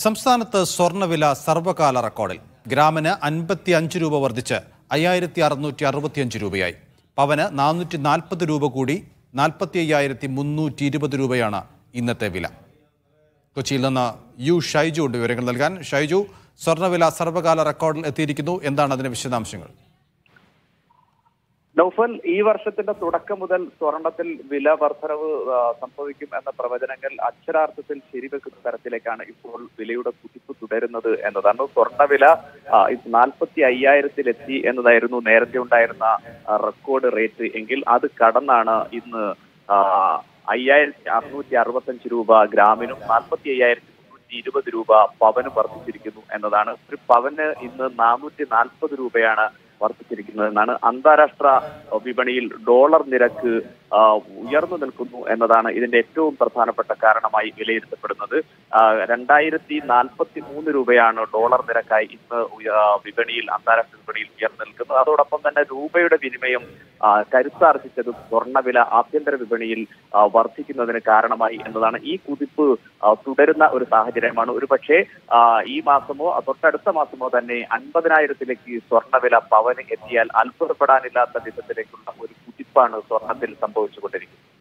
സംസ്ഥാനത്ത് സ്വർണ്ണവില സർവകാല റെക്കോർഡിൽ ഗ്രാമിന് അൻപത്തി അഞ്ച് രൂപ വർദ്ധിച്ച് അയ്യായിരത്തി അറുന്നൂറ്റി അറുപത്തിയഞ്ച് രൂപയായി പവന് നാനൂറ്റി നാൽപ്പത് രൂപ കൂടി നാൽപ്പത്തി അയ്യായിരത്തി മുന്നൂറ്റി ഇരുപത് രൂപയാണ് ഇന്നത്തെ വില കൊച്ചിയിൽ നിന്ന് യു ഷൈജു ഉണ്ട് വിവരങ്ങൾ നൽകാൻ ഷൈജു സ്വർണ്ണവില സർവകാല റെക്കോർഡിൽ എത്തിയിരിക്കുന്നു എന്താണ് അതിന്റെ വിശദാംശങ്ങൾ നൗഫൽ ഈ വർഷത്തിന്റെ തുടക്കം മുതൽ സ്വർണത്തിൽ വില വർധനവ് ആ, സംഭവിക്കും എന്ന പ്രവചനങ്ങൾ അക്ഷരാർത്ഥത്തിൽ ശരിവെക്കുന്ന തരത്തിലേക്കാണ് ഇപ്പോൾ വിലയുടെ കുതിപ്പ് തുടരുന്നത് എന്നതാണ് സ്വർണ്ണവില നാൽപ്പത്തി അയ്യായിരത്തിലെത്തി എന്നതായിരുന്നു നേരത്തെ ഉണ്ടായിരുന്ന ആ, റെക്കോർഡ് റേറ്റ് എങ്കിൽ അത് കടന്നാണ് ഇന്ന് ആ, അയ്യായിരത്തി അറുന്നൂറ്റി അറുപത്തഞ്ച് രൂപ ഗ്രാമിനും നാൽപ്പത്തി അയ്യായിരത്തി മുന്നൂറ്റി ഇരുപത് രൂപ പവനും വർദ്ധിച്ചിരിക്കുന്നു എന്നതാണ് ഒരു പവന് ഇന്ന് നാനൂറ്റി നാൽപ്പത് രൂപയാണ് വർദ്ധിച്ചിരിക്കുന്നത് എന്നാണ് അന്താരാഷ്ട്ര വിപണിയിൽ ഡോളർ നിരക്ക് ആ, ഉയർന്നു നിൽക്കുന്നു എന്നതാണ് ഇതിന്റെ ഏറ്റവും പ്രധാനപ്പെട്ട കാരണമായി വിലയിരുത്തപ്പെടുന്നത് ആ, രണ്ടായിരത്തി നാൽപ്പത്തി മൂന്ന് രൂപയാണ് ഡോളർ നിരക്കായി ഇന്ന് ഉയ- വിപണിയിൽ അന്താരാഷ്ട്ര വിപണിയിൽ ഉയർന്നു നിൽക്കുന്നത് അതോടൊപ്പം തന്നെ രൂപയുടെ വിനിമയം ആ, കരുത്താർജിച്ചതും സ്വർണ്ണവില ആഭ്യന്തര വിപണിയിൽ ആ, വർദ്ധിക്കുന്നതിന് കാരണമായി എന്നതാണ് ഈ കുതിപ്പ് ആ, തുടരുന്ന ഒരു സാഹചര്യമാണ് ഒരു പക്ഷേ ഈ മാസമോ തൊട്ടടുത്ത മാസമോ തന്നെ അൻപതിനായിരത്തിലേക്ക് സ്വർണ്ണവില പവന് എത്തിയാൽ അത്ഭുതപ്പെടാനില്ലാത്ത വിധത്തിലേക്കുള്ള ഒരു കുതിപ്പാണ് സ്വർണത്തിൽ സംഭവിച്ചുകൊണ്ടിരിക്കുന്നത്